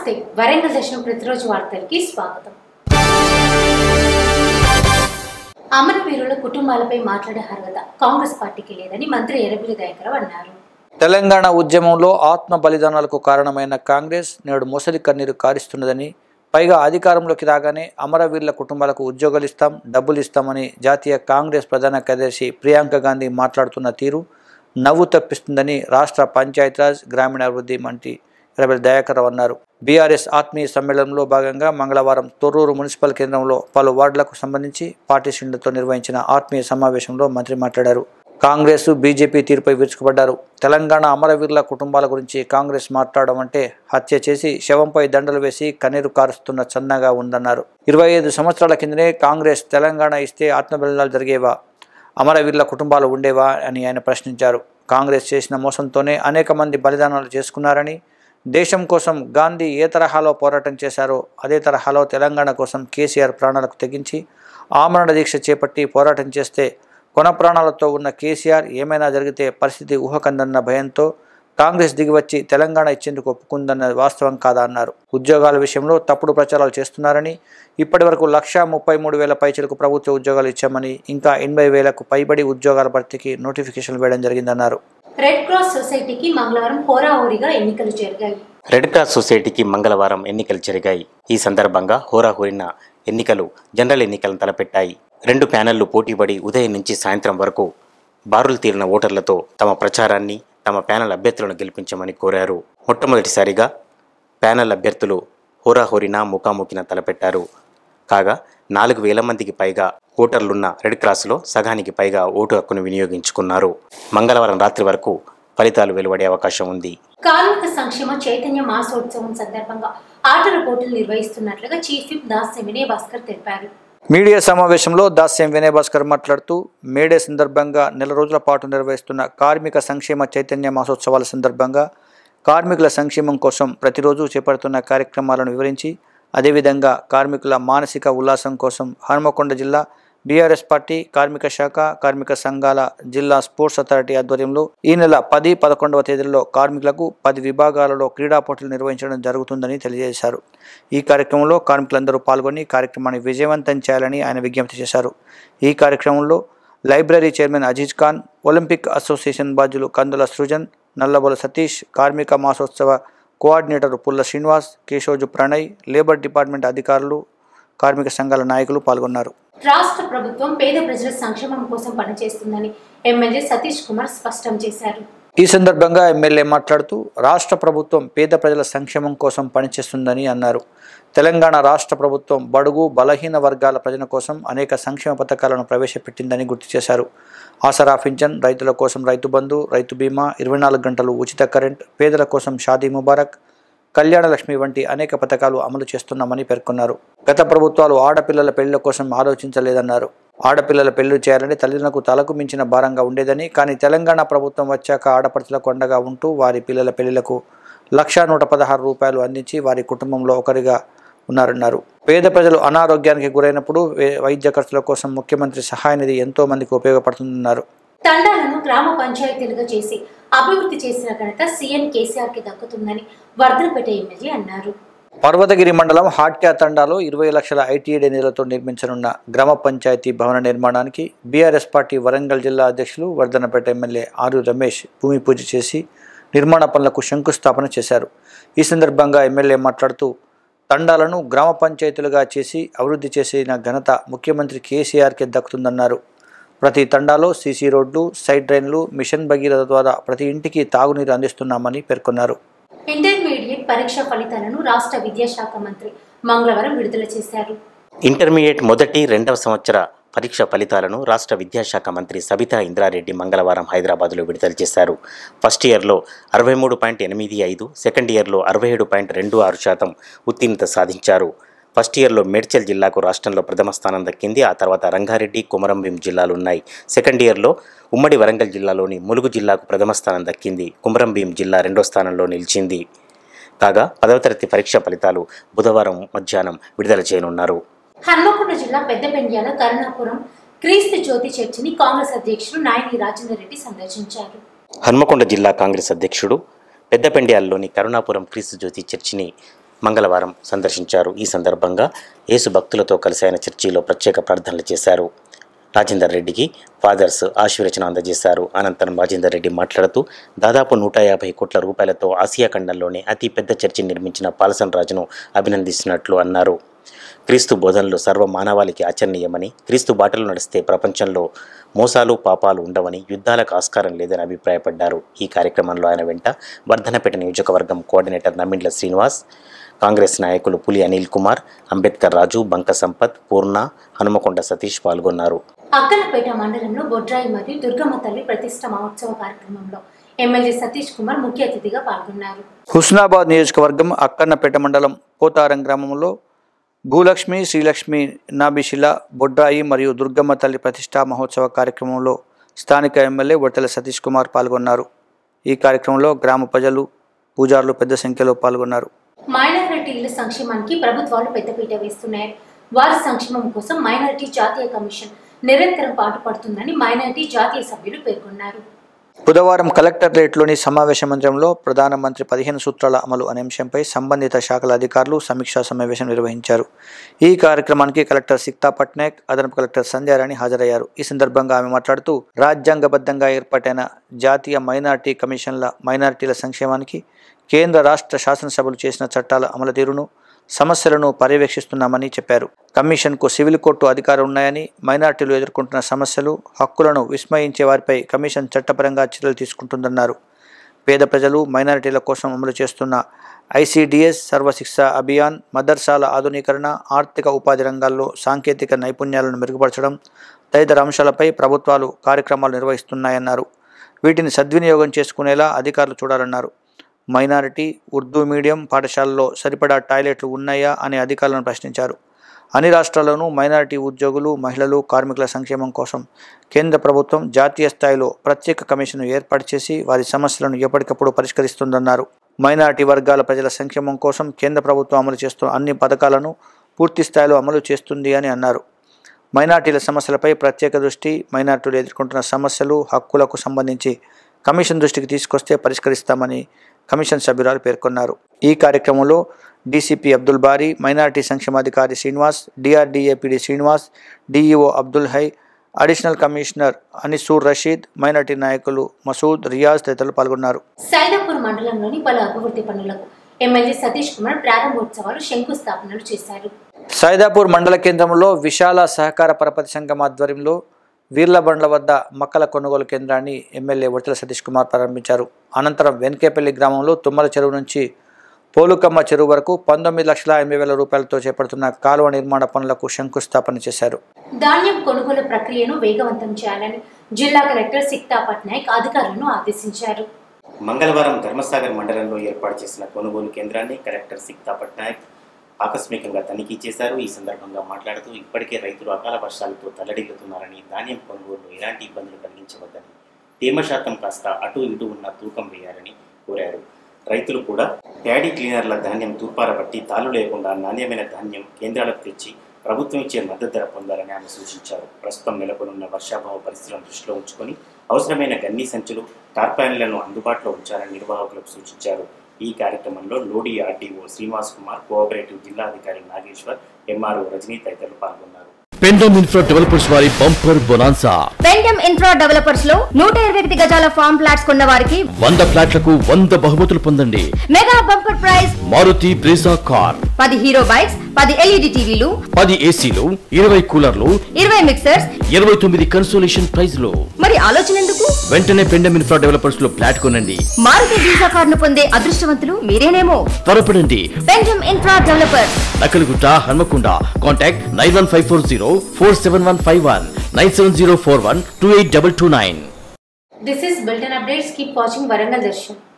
నమస్తే వరంగల్ దర్శనం ప్రతిరోజు వార్తలకి స్వాగతం అమరవీరుల కుటుంబాలపై మాట్లాడే అర్హత కాంగ్రెస్ పార్టీకి లేదని మంత్రి ఎర్రబెల్లి దయాకర్ అన్నారు తెలంగాణ ఉద్యమంలో ఆత్మ బలిదానాలకు కారణమైన కాంగ్రెస్ నేడు మొసలి కన్నీరు కారిస్తున్నదని పైగా అధికారంలోకి రాగానే అమరవీరుల కుటుంబాలకు ఉద్యోగాలు ఇస్తాం డబ్బులు ఇస్తామని జాతీయ కాంగ్రెస్ ప్రధాన కార్యదర్శి ప్రియాంక గాంధీ మాట్లాడుతున్న తీరు నవ్వు తప్పిస్తుందని రాష్ట్ర పంచాయతీరాజ్ గ్రామీణాభివృద్ధి మంత్రి ఎర్రబెల్లి దయాకర్ అన్నారు బీఆర్ఎస్ ఆత్మీయ సమ్మేళనంలో భాగంగా మంగళవారం తొర్రూరు మున్సిపల్ కేంద్రంలో పలు వార్డులకు సంబంధించి పార్టీ శ్రేణులతో నిర్వహించిన ఆత్మీయ సమావేశంలో మంత్రి మాట్లాడారు కాంగ్రెస్ బీజేపీ తీరుపై విరుచుకుపడ్డారు తెలంగాణ అమరవీరుల కుటుంబాల గురించి కాంగ్రెస్ మాట్లాడడం అంటే హత్య చేసి శవంపై దండలు వేసి కన్నీరు కారుస్తున్న చన్నగా ఉందన్నారు ఇరవై ఐదు సంవత్సరాల కిందనే కాంగ్రెస్ తెలంగాణ ఇస్తే ఆత్మబలిదానాలు జరిగేవా అమరవీరుల కుటుంబాలు ఉండేవా అని ఆయన ప్రశ్నించారు కాంగ్రెస్ చేసిన మోసంతోనే అనేక మంది బలిదానాలు చేసుకున్నారని దేశం కోసం గాంధీ ఏ తరహాలో పోరాటం చేశారో అదే తరహాలో తెలంగాణ కోసం కేసీఆర్ ప్రాణాలకు తెగించి ఆమరణ దీక్ష చేపట్టి పోరాటం చేస్తే కొన ప్రాణాలతో ఉన్న కేసీఆర్ ఏమైనా జరిగితే పరిస్థితి ఊహకందన్న భయంతో కాంగ్రెస్ దిగివచ్చి తెలంగాణ ఇచ్చేందుకు ఒప్పుకుందన్న వాస్తవం కాదా అన్నారు ఉద్యోగాల విషయంలో తప్పుడు ప్రచారాలు చేస్తున్నారని ఇప్పటి వరకు లక్షా ముప్పై మూడు వేల పైచలకు ప్రభుత్వ ఉద్యోగాలు ఇచ్చామని ఇంకా ఎనభై వేలకు పైబడి ఉద్యోగాల భర్తీకి నోటిఫికేషన్లు వేయడం జరిగిందన్నారు రెడ్ క్రాస్ సొసైటీకి మంగళవారం హోరాహోరీగా ఎన్నికలు జరిగాయి రెడ్ క్రాస్ సొసైటీకి మంగళవారం ఎన్నికలు జరిగాయి ఈ సందర్భంగా హోరాహోరిన ఎన్నికలు జనరల్ ఎన్నికలను తలపెట్టాయి రెండు ప్యానెళ్లు పోటీపడి ఉదయం నుంచి సాయంత్రం వరకు బారులు తీరిన ఓటర్లతో తమ ప్రచారాన్ని తమ ప్యానెల్ అభ్యర్థులను గెలిపించమని కోరారు మొట్టమొదటిసారిగా ప్యానెల్ అభ్యర్థులు హోరాహోరిన ముఖాముఖిన తలపెట్టారు కాగా నాలుగు వేల మందికి పైగా ఓటర్లున్న రెడ్ క్రాస్లో సగానికి పైగా ఓటు హక్కును వినియోగించుకున్నారు మంగళవారం రాత్రి వరకు ఫలితాలు వెలువడే అవకాశం ఉంది కార్మిక సంక్షేమ చైతన్య మాసోత్సవం సందర్భంగా ఆటల పోటీలు నిర్వహిస్తున్నట్లుగా చీఫ్ విప్ దాస్ వినయ్ భాస్కర్ తెలిపారు మీడియా సమావేశంలో దాస్యం వినయ్ భాస్కర్ మాట్లాడుతూ మేడే సందర్భంగా నెల రోజుల పాటు నిర్వహిస్తున్న కార్మిక సంక్షేమ చైతన్య మాసోత్సవాల సందర్భంగా కార్మికుల సంక్షేమం కోసం ప్రతిరోజు చేపడుతున్న కార్యక్రమాలను వివరించి అదేవిధంగా కార్మికుల మానసిక ఉల్లాసం కోసం హనుమకొండ జిల్లా బీఆర్ఎస్ పార్టీ కార్మిక శాఖ కార్మిక సంఘాల జిల్లా స్పోర్ట్స్ అథారిటీ ఆధ్వర్యంలో ఈ నెల పది పదకొండవ తేదీల్లో కార్మికులకు పది విభాగాలలో క్రీడా పోటీలు నిర్వహించడం జరుగుతుందని తెలియజేశారు ఈ కార్యక్రమంలో కార్మికులందరూ పాల్గొని కార్యక్రమాన్ని విజయవంతం చేయాలని ఆయన విజ్ఞప్తి చేశారు ఈ కార్యక్రమంలో library chairman Aziz Khan Olympic association బాధ్యులు కందుల సృజన్ నల్లబొల సతీష్ కార్మిక మాసోత్సవ coordinator Pulla Srinivas Keshoju Pranay labour department అధికారులు కార్మిక సంఘాల నాయకులు పాల్గొన్నారు రాష్ట్ర ప్రభుత్వం పేద ప్రజల సంక్షేమం కోసం పనిచేస్తుందని ఎమ్మెల్యే సతీష్ కుమార్ స్పష్టం చేశారు ఈ సందర్భంగా ఎమ్మెల్యే మాట్లాడుతూ రాష్ట్ర ప్రభుత్వం పేద ప్రజల సంక్షేమం కోసం పనిచేస్తుందని అన్నారు తెలంగాణ రాష్ట్ర ప్రభుత్వం బడుగు బలహీన వర్గాల ప్రజల కోసం అనేక సంక్షేమ పథకాలను ప్రవేశపెట్టిందని గుర్తు చేశారు ఆసరా పింఛన్ రైతుల కోసం రైతు బంధు రైతు బీమా ఇరవై నాలుగు గంటలు ఉచిత కరెంట్ పేదల కోసం షాదీ ముబారక్ కళ్యాణ లక్ష్మి వంటి అనేక పథకాలు అమలు చేస్తున్నామని పేర్కొన్నారు గత ప్రభుత్వాలు ఆడపిల్లల పెళ్లిల కోసం ఆలోచించలేదన్నారు ఆడపిల్లల పెళ్లి చేయాలని తల్లిదండ్రులకు తలకు మించిన భారంగా ఉండేదని కానీ తెలంగాణ ప్రభుత్వం వచ్చాక ఆడపడుచులకు అండగా ఉంటూ వారి పిల్లల పెళ్లిలకు లక్షా నూట పదహారు రూపాయలు అందించి వారి కుటుంబంలో ఒకరిగా ఉన్నారన్నారు పేద ప్రజలు అనారోగ్యానికి గురైనప్పుడు వే- వైద్య ఖర్చుల కోసం ముఖ్యమంత్రి సహాయ నిధి ఎంతో మందికి ఉపయోగపడుతుందన్నారు తండాలను గ్రామ పంచాయతీలుగా చేసి అభివృద్ధి చేసిన ఘనత సీఎం కేసీఆర్ కి దక్కుతుందని వర్ధనపేట ఎమ్మెల్యే అన్నారు పర్వతగిరి మండలం హాట్యా తండాలో ఇరవై లక్షల ఐటీఐ నిధులతో నిర్మించనున్న గ్రామ పంచాయతీ భవన నిర్మాణానికి బీఆర్ఎస్ పార్టీ వరంగల్ జిల్లా అధ్యక్షులు వర్ధనపేట ఎమ్మెల్యే ఆరు రమేష్ భూమి పూజ చేసి నిర్మాణ పనులకు శంకుస్థాపన చేశారు ఈ సందర్భంగా ఎమ్మెల్యే మాట్లాడుతూ తండాలను గ్రామ పంచాయతీలుగా చేసి అభివృద్ధి చేసిన ఘనత ముఖ్యమంత్రి కేసీఆర్కే దక్కుతుందన్నారు ప్రతి తండాలో సీసీ రోడ్లు సైడ్ డ్రైన్లు మిషన్ భగీరథ ద్వారా ప్రతి ఇంటికి తాగునీరు అందిస్తున్నామని పేర్కొన్నారు ఇంటర్మీడియట్ పరీక్ష ఫలితాలను రాష్ట్ర విద్యాశాఖ మంత్రి మంగళవారం విడుదల చేశారు ఇంటర్మీడియట్ మొదటి రెండవ సంవత్సర పరీక్ష ఫలితాలను రాష్ట్ర విద్యాశాఖ మంత్రి సబితా ఇంద్రారెడ్డి మంగళవారం హైదరాబాద్లో విడుదల చేశారు ఫస్ట్ ఇయర్లో అరవై మూడు పాయింట్ ఎనిమిది ఐదు సెకండ్ ఇయర్లో అరవై ఏడు పాయింట్ రెండు ఆరు శాతం ఉత్తీర్ణత సాధించారు ఫస్ట్ ఇయర్లో మేడ్చల్ జిల్లాకు రాష్ట్రంలో ప్రథమ స్థానం దక్కింది ఆ తర్వాత రంగారెడ్డి కుమరంభీం జిల్లాలు ఉన్నాయి సెకండ్ ఇయర్లో ఉమ్మడి వరంగల్ జిల్లాలోని ములుగు జిల్లాకు ప్రథమ స్థానం దక్కింది కుమరంభీం జిల్లా రెండో స్థానంలో నిలిచింది కాగా పదవ తరగతి పరీక్ష ఫలితాలు బుధవారం మధ్యాహ్నం విడుదల చేయనున్నారు హన్మకొండ జిల్లా పెద్దపెండ్యాల కరుణాపురం క్రీస్తు జ్యోతి చర్చిని కాంగ్రెస్ అధ్యక్షుడు నాయని రాజేందర్ రెడ్డి సందర్శించారు హన్మకొండ జిల్లా కాంగ్రెస్ అధ్యక్షుడు పెద్దపెండ్యాలలోని కరుణాపురం క్రీస్తు జ్యోతి చర్చిని మంగళవారం సందర్శించారు ఈ సందర్భంగా యేసు భక్తులతో కలిసి ఆయన చర్చిలో ప్రత్యేక ప్రార్థనలు చేశారు రాజేందర్ రెడ్డికి ఫాదర్స్ ఆశీర్వచనం అందజేశారు అనంతరం రాజేందర్ రెడ్డి మాట్లాడుతూ దాదాపు నూట యాభై కోట్ల రూపాయలతో ఆసియా ఖండంలోనే అతి పెద్ద చర్చి నిర్మించిన పాలసన్ రాజును అభినందిస్తున్నట్లు అన్నారు క్రీస్తు బోధనలు సర్వ మానవాళికి ఆచరణీయమని క్రీస్తు బాటలు నడిస్తే ప్రపంచంలో మోసాలు పాపాలు ఉండవని యుద్ధాలకు ఆస్కారం లేదని అభిప్రాయపడ్డారు ఈ కార్యక్రమంలో ఆయన వెంట వర్ధనపేట నియోజకవర్గం కోఆర్డినేటర్ నమ్మిండ్ల శ్రీనివాస్ కాంగ్రెస్ నాయకులు పులి అనిల్ కుమార్ అంబేద్కర్ రాజు బంక సంపత్ పూర్ణ హనుమకొండ సతీష్ పాల్గొన్నారు అక్కలపేట మండలంలో బొడ్రాయి మరియు దుర్గమ్మ తల్లి ప్రతిష్ట మహోత్సవ కార్యక్రమంలో ఎమ్మెల్యే సతీష్ కుమార్ ముఖ్య అతిథిగా పాల్గొన్నారు హుస్నాబాద్ నియోజకవర్గం అక్కన్నపేట మండలం పోతారం గ్రామంలో భూలక్ష్మి శ్రీలక్ష్మి నాభిశిల బొడ్రాయి మరియు దుర్గమ్మ తల్లి ప్రతిష్టా మహోత్సవ కార్యక్రమంలో స్థానిక ఎమ్మెల్యే వడతల సతీష్ కుమార్ పాల్గొన్నారు ఈ కార్యక్రమంలో గ్రామ ప్రజలు పూజారులు పెద్ద సంఖ్యలో పాల్గొన్నారు మైనారిటీల సంక్షేమానికి ప్రభుత్వాలు పెద్దపీట వేస్తున్నాయి వారి సంక్షేమం కోసం మైనారిటీ జాతీయ కమిషన్ నిరంతరం పాటుపడుతుందని మైనారిటీ జాతీయ సభ్యులు పేర్కొన్నారు బుధవారం కలెక్టరేట్లోని సమావేశ మందిరంలో ప్రధానమంత్రి పదిహేను సూత్రాల అమలు అనే అంశంపై సంబంధిత శాఖల అధికారులు సమీక్షా సమావేశం నిర్వహించారు ఈ కార్యక్రమానికి కలెక్టర్ సిక్తా పట్నాయక్ అదనపు కలెక్టర్ సంధ్యారాణి హాజరయ్యారు ఈ సందర్భంగా ఆమె మాట్లాడుతూ రాజ్యాంగబద్ధంగా ఏర్పాటైన జాతీయ మైనార్టీ కమిషన్ల మైనారిటీల సంక్షేమానికి కేంద్ర రాష్ట్ర శాసనసభలు చేసిన చట్టాల అమలు తీరును సమస్యలను పర్యవేక్షిస్తున్నామని చెప్పారు కమిషన్కు సివిల్ కోర్టు అధికారం ఉన్నాయని మైనార్టీలు ఎదుర్కొంటున్న సమస్యలు హక్కులను విస్మయించే వారిపై కమిషన్ చట్టపరంగా చర్యలు తీసుకుంటుందన్నారు పేద ప్రజలు మైనారిటీల కోసం అమలు చేస్తున్న ఐసిడిఎస్ సర్వశిక్ష అభియాన్ మదర్సాల ఆధునీకరణ ఆర్థిక ఉపాధి రంగాల్లో సాంకేతిక నైపుణ్యాలను మెరుగుపరచడం తదితర అంశాలపై ప్రభుత్వాలు కార్యక్రమాలు నిర్వహిస్తున్నాయన్నారు వీటిని సద్వినియోగం చేసుకునేలా అధికారులు చూడాలన్నారు మైనారిటీ ఉర్దూ మీడియం పాఠశాలలో సరిపడా టాయిలెట్లు ఉన్నాయా అని అధికారులను ప్రశ్నించారు అన్ని రాష్ట్రాల్లోనూ మైనారిటీ ఉద్యోగులు మహిళలు కార్మికుల సంక్షేమం కోసం కేంద్ర ప్రభుత్వం జాతీయ స్థాయిలో ప్రత్యేక కమిషన్ను ఏర్పాటు చేసి వారి సమస్యలను ఎప్పటికప్పుడు పరిష్కరిస్తుందన్నారు మైనారిటీ వర్గాల ప్రజల సంక్షేమం కోసం కేంద్ర ప్రభుత్వం అమలు చేస్తున్న అన్ని పథకాలను పూర్తి స్థాయిలో అమలు చేస్తుంది అని అన్నారు మైనార్టీల సమస్యలపై ప్రత్యేక దృష్టి మైనార్టీలు ఎదుర్కొంటున్న సమస్యలు హక్కులకు సంబంధించి కమిషన్ దృష్టికి తీసుకొస్తే పరిష్కరిస్తామని కమిషన్ సభ్యురాలు పేర్కొన్నారు ఈ కార్యక్రమంలో డీసీపీ అబ్దుల్ బారీ మైనార్టీ సంక్షేమాధికారి Srinivas DRDA PD Srinivas DEO Abdul Hai additional commissioner Anisur Rashid minority నాయకులు మసూద్ రియాజ్ తదితరులు పాల్గొన్నారు సైదాపూర్ మండలంలోని పలు అభివృద్ధి పనులకు ఎమ్మెల్యే సతీష్ కుమార్ ప్రారంభోత్సవాలు శంకుస్థాపనలు చేశారు సైదాపూర్ మండల కేంద్రంలో విశాల సహకార పరపతి సంఘం ఆధ్వర్యంలో వీర్లబండ్ల వద్ద మక్కల కొనుగోలు కేంద్రాన్ని ఎమ్మెల్యే వడతల సతీష్ కుమార్ ప్రారంభించారు అనంతరం వెన్కేపల్లి గ్రామంలో తుమ్మల చెరువు నుంచి పోలుకమ్మ చెరువు వరకు పంతొమ్మిది లక్షల ఎనభై వేల రూపాయలతో చేపడుతున్న కాలువ నిర్మాణ పనులకు శంకుస్థాపన చేశారు ధాన్యం కొనుగోలు ప్రక్రియను వేగవంతం చేయాలని జిల్లా కలెక్టర్ సిక్తా పట్నాయక్ అధికారులను ఆదేశించారు మంగళవారం ధర్మసాగర్ మండలంలో ఏర్పాటు చేసిన కొనుగోలు కేంద్రాన్ని కలెక్టర్ సిక్తా పట్నాయక్ ఆకస్మికంగా తనిఖీ చేశారు ఈ సందర్భంగా మాట్లాడుతూ ఇప్పటికే రైతులు అకాల వర్షాలతో తల్లడిల్లుతున్నారని ధాన్యం కొనుగోలులో ఎలాంటి ఇబ్బందులు కలిగించవద్దని తేమ శాతం కాస్త అటు ఇటు ఉన్న తూకం వేయాలని కోరారు రైతులు కూడా ప్యాడీ క్లీనర్ల ధాన్యం తూర్పారబట్టి తాళ్ళు లేకుండా నాణ్యమైన ధాన్యం కేంద్రాలకు తెచ్చి ప్రభుత్వం ఇచ్చే మద్దతు ధర పొందాలని ఆమె సూచించారు ప్రస్తుతం నెలకొనున్న వర్షాభావ పరిస్థితులను దృష్టిలో ఉంచుకొని అవసరమైన గన్నీ సంచులు టార్పాయిన్లను అందుబాటులో ఉంచాలని నిర్వాహకులకు సూచించారు ఈ కార్యక్రమంలో లోడి ఆర్డీఓ శ్రీనివాస్ కుమార్ కోఆపరేటివ్ జిల్లాధికారి నాగేశ్వర్ ఎంఆర్ఓ రజనీ తదితరులు పాల్గొన్నారు పెండమ్ ఇన్ఫ్రా డెవలపర్స్ వారి bumper bonanza Pendam infra developers లో నూట ఇరవై ఒకటి గజాల ఫామ్ ఫ్లాట్స్ కొన్న వారికి వంద ఫ్లాట్లకు వంద బహుమతులు పొందండి mega bumper prize Maruti Brezza car పది హీరో బైక్స్ పది ఎల్ఈడి టీవీలు పది ఏసీలు ఇరవై కూలర్లు ఇరవై మిక్సర్స్ ఇరవై తొమ్మిది కన్సోలేషన్ ప్రైజ్లు మరి ఆలోచన ఎందుకు వెంటనే పెండమ్ ఇన్ఫ్రా డెవలపర్స్ లో ఫ్లాట్ కొనండి మారుతి వీసా కార్డును పొందే అదృష్టవంతులు మీరేనేమో త్వరపడండి Pendam infra developers Nakkalagutta Hanamkonda contact nine one five four zero four seven one five one nine seven zero four one two eight double two nine this is bulletin updates keep watching Warangal Darshan